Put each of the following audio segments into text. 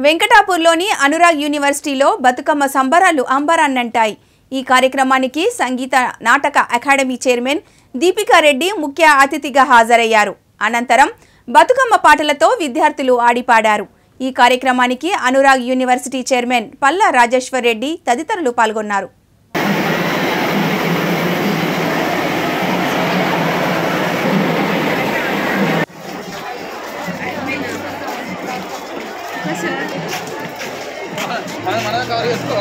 వెంకటాపూర్లోని అనురాగ్ యూనివర్సిటీలో బతుకమ్మ సంబరాలు అంబరాన్నంటాయి ఈ కార్యక్రమానికి సంగీత నాటక అకాడమీ చైర్మన్ దీపికా రెడ్డి ముఖ్య అతిథిగా హాజరయ్యారు అనంతరం బతుకమ్మ పాటలతో విద్యార్థులు ఆడిపాడారు ఈ కార్యక్రమానికి అనురాగ్ యూనివర్సిటీ చైర్మన్ పల్లా రాజేశ్వర్ రెడ్డి తదితరులు పాల్గొన్నారు మనం మనం కవర్ చేసుకో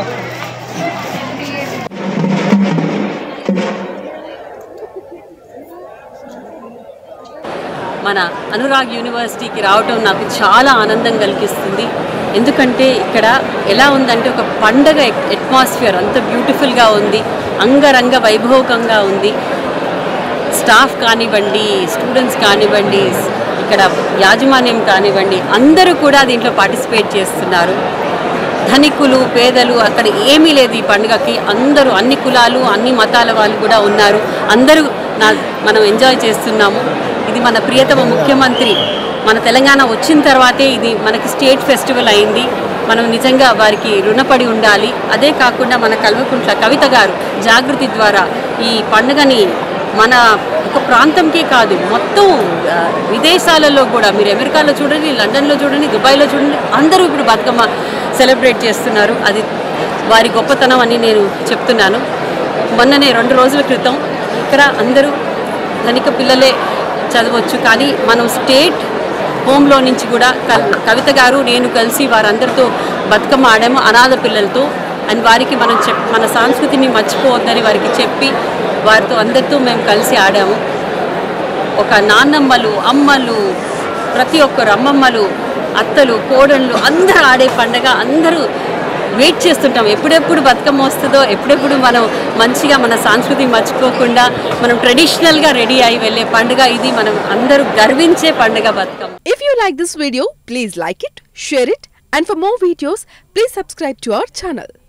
మన అనురాగ్ యూనివర్సిటీకి రావటం నాకు చాలా ఆనందం కలిగిస్తుంది ఎందుకంటే ఇక్కడ ఎలా ఉందంటే ఒక పండగ అట్మాస్ఫియర్ అంత బ్యూటిఫుల్గా ఉంది అంగరంగ వైభవకంగా ఉంది స్టాఫ్ కానివ్వండి స్టూడెంట్స్ కానివ్వండి ఇక్కడ యాజమాన్యం కానివ్వండి అందరూ కూడా దీంట్లో పార్టిసిపేట్ చేస్తున్నారు ధనికులు పేదలు అక్కడ ఏమీ లేదు ఈ పండుగకి అందరూ అన్ని కులాలు అన్ని మతాల వాళ్ళు కూడా ఉన్నారు అందరూ నా మనం ఎంజాయ్ చేస్తున్నాము ఇది మన ప్రియతమ ముఖ్యమంత్రి మన తెలంగాణ వచ్చిన తర్వాతే ఇది మనకి స్టేట్ ఫెస్టివల్ అయింది మనం నిజంగా వారికి రుణపడి ఉండాలి అదే కాకుండా మన కల్వకుంట్ల కవిత గారు జాగృతి ద్వారా ఈ పండుగని మన ఒక ప్రాంతంకే కాదు మొత్తం ఆ, విదేశాలలో కూడా మీరు అమెరికాలో చూడండి లండన్లో చూడండి దుబాయ్లో చూడండి అందరూ ఇప్పుడు బతుకమ్మ సెలబ్రేట్ చేస్తున్నారు అది వారి గొప్పతనం అని నేను చెప్తున్నాను మొన్ననే రెండు రోజుల క్రితం ఇక్కడ అందరూ ధనిక పిల్లలే చదవచ్చు కానీ మనం స్టేట్ హోమ్లో నుంచి కూడా కల్- కవిత గారు నేను కలిసి వారందరితో బతుకమ్మ ఆడాము అనాథ పిల్లలతో అండ్ వారికి మనం చెప్ మన సంస్కృతిని మర్చిపోవద్దని వారికి చెప్పి వారితో అందరితో మేము కలిసి ఆడాము ఒక నాన్నమ్మలు అమ్మలు ప్రతి ఒక్కరు అమ్మమ్మలు అత్తలు కోడళ్ళు అందరూ ఆడే పండగ అందరూ వెయిట్ చేస్తుంటాం ఎప్పుడెప్పుడు బతుకమ్మ వస్తుందో ఎప్పుడెప్పుడు మనం మంచిగా మన సంస్కృతి మర్చిపోకుండా మనం ట్రెడిషనల్గా రెడీ అయి వెళ్ళే పండుగ ఇది మనం అందరూ గర్వించే పండుగ Bathukamma If you like this video, please like it, share it, and for more videos, please subscribe to our channel.